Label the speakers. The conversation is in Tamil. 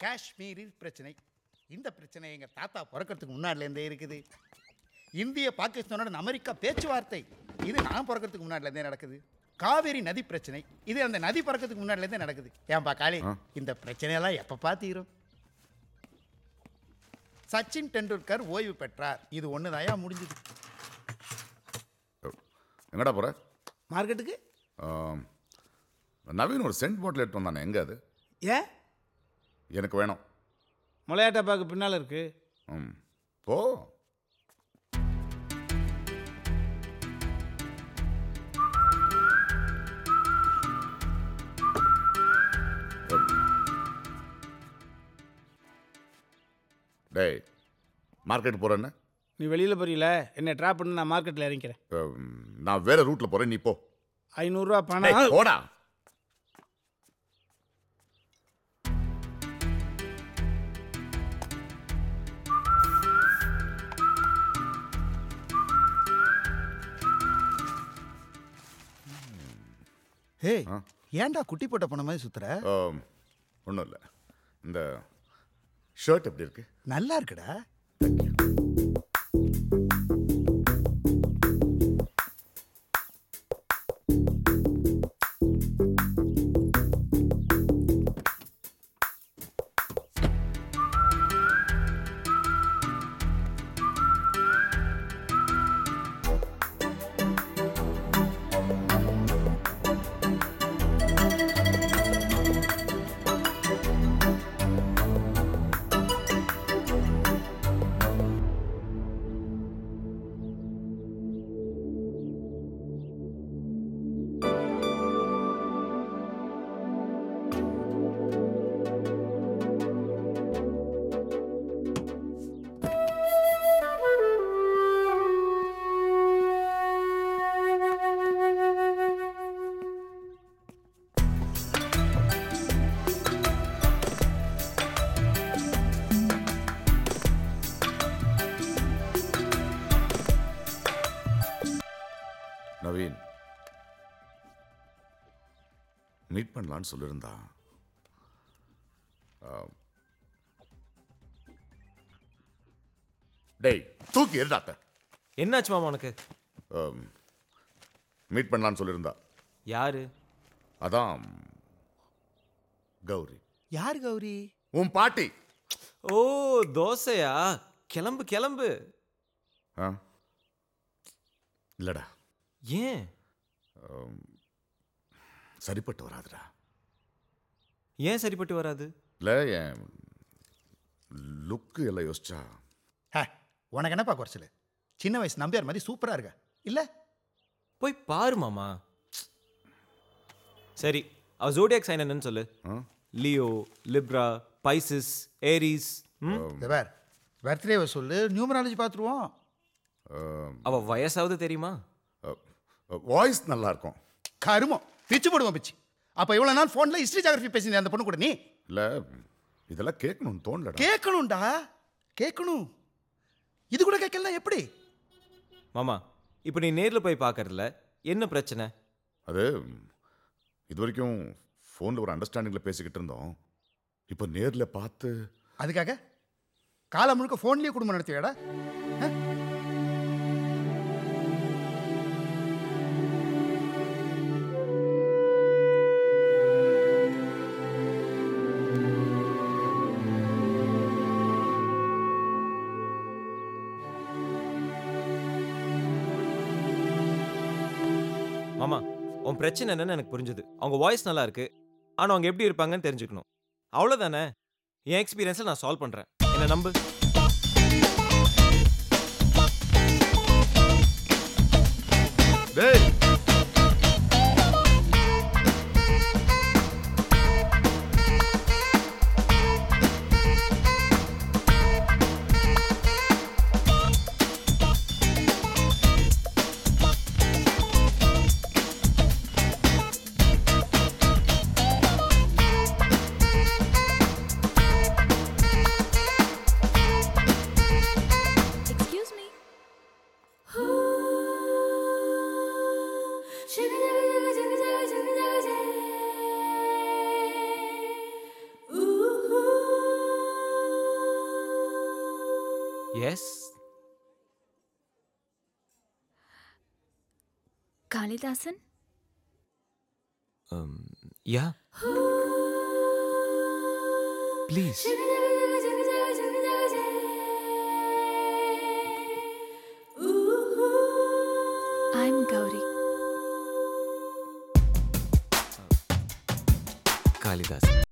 Speaker 1: காஷ்மீரில் பிரச்சனை இந்த பிரச்சனை எங்கள் தாத்தா பிறக்கிறதுக்கு முன்னாடிலேருந்தே இருக்குது இந்திய பாகிஸ்தானோட அமெரிக்கா பேச்சுவார்த்தை இது நான் பிறக்கிறதுக்கு முன்னாடிலேருந்தே நடக்குது காவேரி நதி பிரச்சனை இது அந்த நதி பிறக்கிறதுக்கு முன்னாடிலேருந்தே நடக்குது ஏன்பா காளி
Speaker 2: ஆ.
Speaker 1: இந்த பிரச்சனையெல்லாம் எப்போ பார்த்தீரும் சச்சின் டெண்டுல்கர் ஓய்வு பெற்றார் இது ஒன்று தாயா முடிஞ்சுது
Speaker 2: எங்கடா போற
Speaker 1: மார்க்கெட்டுக்கு
Speaker 2: ஆம், நவீன் ஒரு சென்ட் பாட்டில் எடுத்து வந்தானே எங்க அது
Speaker 3: ஏன்
Speaker 2: எனக்கு வேணும்
Speaker 3: மலையாட்டப்பாக்கு பின்னால் இருக்கு
Speaker 2: ம் போ டேய் மார்க்கெட் போறேன்னு
Speaker 3: நீ வெளியில் போறீல என்னை ட்ராப் பண்ணி நான் மார்க்கெட்டில் இறங்கிக்கிறேன்
Speaker 2: அம், நான் வேற ரூட்ல போறேன் நீ போ
Speaker 3: ஐநூறுரூவா
Speaker 2: டேய்,
Speaker 3: பணம்
Speaker 2: போடா
Speaker 1: ஹே
Speaker 2: ஆ.
Speaker 1: ஏன்டா குட்டி போட்ட போன மாதிரி சுத்துற
Speaker 2: ஒன்றும் இல்லை இந்த ஷர்ட் எப்படி இருக்கு
Speaker 1: நல்லா இருக்குடா
Speaker 2: நவீன் மீட் பண்ணலான்னு சொல்லியிருந்தா ஆ. டேய் தூக்கி எரிடாத்த
Speaker 4: என்னாச்சு மாமா உனக்கு
Speaker 2: மீட் பண்ணலான்னு சொல்லியிருந்தா
Speaker 4: யாரு
Speaker 2: அதான் கௌரி
Speaker 1: யார் கௌரி
Speaker 2: உன் பாட்டி
Speaker 4: ஓ தோசையா கிளம்பு கிளம்பு
Speaker 2: ஆ இல்லடா
Speaker 4: ஏன்
Speaker 2: சரிப்பட்டு வராதுடா
Speaker 4: ஏன் சரிப்பட்டு வராது
Speaker 2: இல்லை என் லுக்கு எல்லாம் யோசிச்சா
Speaker 1: ஹே உனக்கு என்னப்பா குறைச்சல் சின்ன வயசு நம்பியார் மாதிரி சூப்பராக இருக்க இல்லை
Speaker 4: போய் பாரு மாமா சரி அவ ஜோடியாக் சைன் என்னன்னு சொல்லு
Speaker 2: ஆ?
Speaker 4: லியோ லிப்ரா பைசிஸ் ஏரிஸ் ம்
Speaker 1: இந்த பேர் பர்த்டேவை சொல்லு நியூமராலஜி பார்த்துருவோம்
Speaker 4: அவ வயசாவது தெரியுமா
Speaker 2: வாய்ஸ் நல்லா இருக்கும்
Speaker 1: கருமம் பிச்சு போடுவோம் பிச்சு அப்போ இவ்வளோ நாள் ஃபோனில் ஹிஸ்ட்ரி ஜாகிரபி பேசினேன் அந்த பொண்ணு கூட நீ
Speaker 2: இல்லை இதெல்லாம் கேட்கணும்னு தோணலடா
Speaker 1: கேட்கணும்டா கேட்கணும் இது கூட கேட்கலாம் எப்படி
Speaker 4: மாமா இப்போ நீ நேர்ல போய் பார்க்கறதுல என்ன பிரச்சனை
Speaker 2: அது இது வரைக்கும் ஃபோனில் ஒரு அண்டர்ஸ்டாண்டிங்கில் பேசிக்கிட்டு இருந்தோம் இப்போ நேரில் பார்த்து
Speaker 1: அதுக்காக காலம் முழுக்க ஃபோன்லேயே குடும்பம் நடத்துவியாடா ஆ?
Speaker 4: மாமா உன் பிரச்சனை என்னன்னு எனக்கு புரிஞ்சுது அவங்க வாய்ஸ் நல்லா இருக்கு ஆனா அவங்க எப்படி இருப்பாங்கன்னு தெரிஞ்சுக்கணும் அவ்வளவுதானே என் எக்ஸ்பீரியன்ஸில் நான் சால்வ் பண்றேன் என்ன நம்பு
Speaker 2: டேய்
Speaker 5: Excuse me.
Speaker 4: Yes
Speaker 5: Kalidasan
Speaker 4: yeah please
Speaker 5: I am Gowri
Speaker 4: Kalidasan